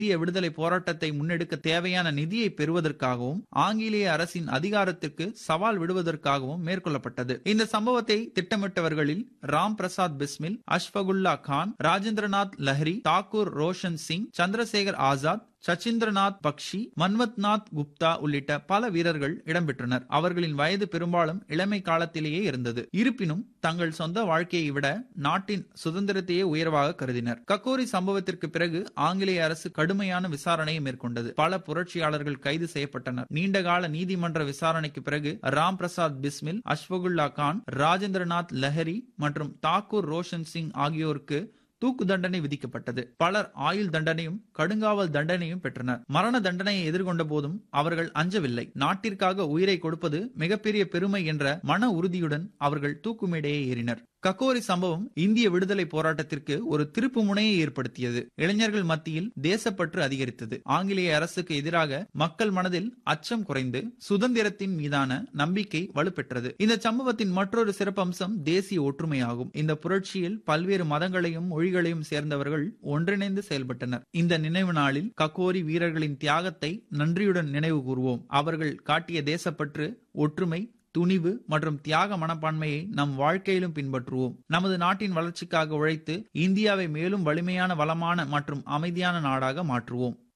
இந்திய விடுதலை போராட்டத்தை முன்னெடுக்க தேவையான நிதியை பெறுவதற்காகவும் ஆங்கிலேய அரசின் அதிகாரத்திற்கு சவால் விடுவதற்காகவும் மேற்கொள்ளப்பட்டது இந்த சம்பவத்தை திட்டமிட்டவர்களில் ராம் பிரசாத் பிஸ்மில் அஷ்பகுல்லா கான் ராஜேந்திரநாத் லஹரி தாக்கூர் ரோஷன் சிங் சந்திரசேகர் ஆசாத் சச்சிந்திரநாத் பக்ஷி மன்வத்நாத் குப்தா உள்ளிட்ட பல வீரர்கள் இடம்பெற்றனர் அவர்களின் வயது பெரும்பாலும் இளமை காலத்திலேயே இருந்தது இருப்பினும் தங்கள் சொந்த வாழ்க்கையை விட நாட்டின் சுதந்திரத்தையே உயர்வாக கருதினர் கக்கோரி சம்பவத்திற்கு பிறகு ஆங்கிலேய அரசு கடுமையான விசாரணையை மேற்கொண்டது பல புரட்சியாளர்கள் கைது செய்யப்பட்டனர் நீண்டகால நீதிமன்ற விசாரணைக்கு பிறகு ராம் பிரசாத் பிஸ்மில் அஷ்வகுல்லா கான் ராஜேந்திரநாத் லஹரி மற்றும் தாக்கூர் ரோஷன் சிங் ஆகியோருக்கு தூக்கு தண்டனை விதிக்கப்பட்டது பலர் ஆயுள் தண்டனையும் கடுங்காவல் தண்டனையும் பெற்றனர் மரண தண்டனையை எதிர்கொண்ட போதும் அவர்கள் அஞ்சவில்லை நாட்டிற்காக உயிரை கொடுப்பது மிகப்பெரிய பெருமை என்ற மன உறுதியுடன் அவர்கள் தூக்கு மேடையை ஏறினர் கக்கோரி சம்பவம் இந்திய விடுதலை போராட்டத்திற்கு ஒரு திருப்பு முனையை ஏற்படுத்தியது இளைஞர்கள் மத்தியில் தேசப்பற்று அதிகரித்தது ஆங்கிலேய அரசுக்கு எதிராக மக்கள் மனதில் அச்சம் குறைந்து சுதந்திரத்தின் மீதான நம்பிக்கை வலுப்பெற்றது இந்த சம்பவத்தின் மற்றொரு சிறப்பம்சம் தேசிய ஒற்றுமையாகும் இந்த புரட்சியில் பல்வேறு மதங்களையும் மொழிகளையும் சேர்ந்தவர்கள் ஒன்றிணைந்து செயல்பட்டனர் இந்த நினைவு நாளில் கக்கோரி வீரர்களின் தியாகத்தை நன்றியுடன் நினைவு கூறுவோம் அவர்கள் காட்டிய தேசப்பற்று ஒற்றுமை துணிவு மற்றும் தியாக மனப்பான்மையை நம் வாழ்க்கையிலும் பின்பற்றுவோம் நமது நாட்டின் வளர்ச்சிக்காக உழைத்து இந்தியாவை மேலும் வலிமையான வளமான மற்றும் அமைதியான நாடாக மாற்றுவோம்